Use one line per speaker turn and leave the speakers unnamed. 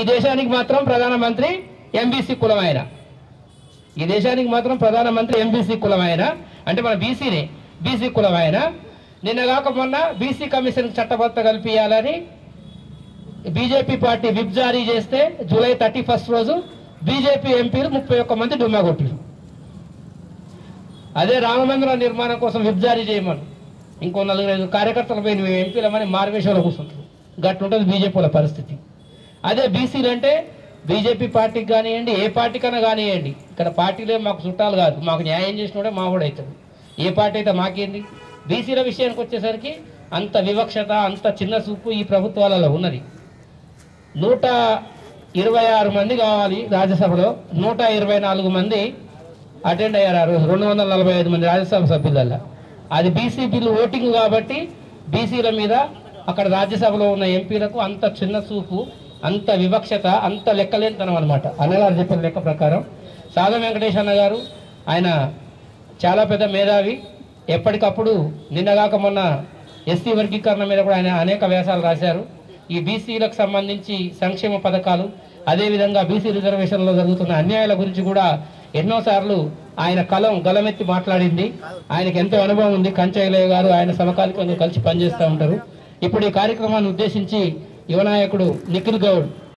ఈ దేశానికి మాత్రం ప్రధానమంత్రి ఎంబీసీ కులం ఆయన ఈ దేశానికి మాత్రం ప్రధానమంత్రి ఎంబీసీ కులం ఆయన అంటే మన బీసీనే బీసీ కులం ఆయన నిన్న కాక మొన్న బీసీ కమిషన్ చట్టబద్ధ కల్పించాలని బీజేపీ పార్టీ విప్ జారీ చేస్తే జూలై థర్టీ ఫస్ట్ రోజు బీజేపీ ఎంపీలు ముప్పై ఒక్క మంది డుమ్మా కొట్టారు అదే రామమందిరం నిర్మాణం కోసం విప్ జారీ చేయమని ఇంకో నలుగురు ఐదు కార్యకర్తలు పోయి మేము ఎంపీలమని మార్వేశ్వరంలో కూర్చుంటారు గట్టుంటుంది బీజేపీల పరిస్థితి అదే బీసీలు అంటే బీజేపీ పార్టీకి కానివ్వండి ఏ పార్టీకైనా కానివ్వండి ఇక్కడ పార్టీలే మాకు చుట్టాలు కాదు మాకు న్యాయం చేసినోడే మావాడు అవుతాడు ఏ పార్టీ అయితే మాకేంది బీసీల విషయానికి వచ్చేసరికి అంత వివక్షత అంత చిన్న చూపు ఈ ప్రభుత్వాలలో ఉన్నది నూట ఇరవై ఆరు మంది కావాలి రాజ్యసభలో నూట ఇరవై నాలుగు మంది అటెండ్ అయ్యారు ఆ రోజు రెండు వందల నలభై ఐదు మంది రాజ్యసభ సభ్యులల్లా అది బీసీ బిల్లు ఓటింగ్ కాబట్టి బీసీల మీద అక్కడ రాజ్యసభలో ఉన్న ఎంపీలకు అంత చిన్న చూపు అంత వివక్షత అంత లెక్కలేనితనం అనమాట అన్నగారు చెప్పిన లెక్క ప్రకారం సాధు వెంకటేష్ అన్న గారు ఆయన చాలా పెద్ద మేధావి ఎప్పటికప్పుడు నిన్నగాక మొన్న ఎస్సీ వర్గీకరణ మీద కూడా ఆయన అనేక వ్యాసాలు రాశారు ఈ బీసీలకు సంబంధించి సంక్షేమ పథకాలు అదేవిధంగా బీసీ రిజర్వేషన్లో జరుగుతున్న అన్యాయాల గురించి కూడా ఎన్నోసార్లు ఆయన కలం గలమెత్తి మాట్లాడింది ఆయనకి ఎంతో అనుభవం ఉంది కంచయ్యలయ్య గారు ఆయన సమకాలికంగా కలిసి పనిచేస్తూ ఉంటారు ఇప్పుడు ఈ కార్యక్రమాన్ని ఉద్దేశించి యువనాయకుడు నిఖిల్ గౌడ్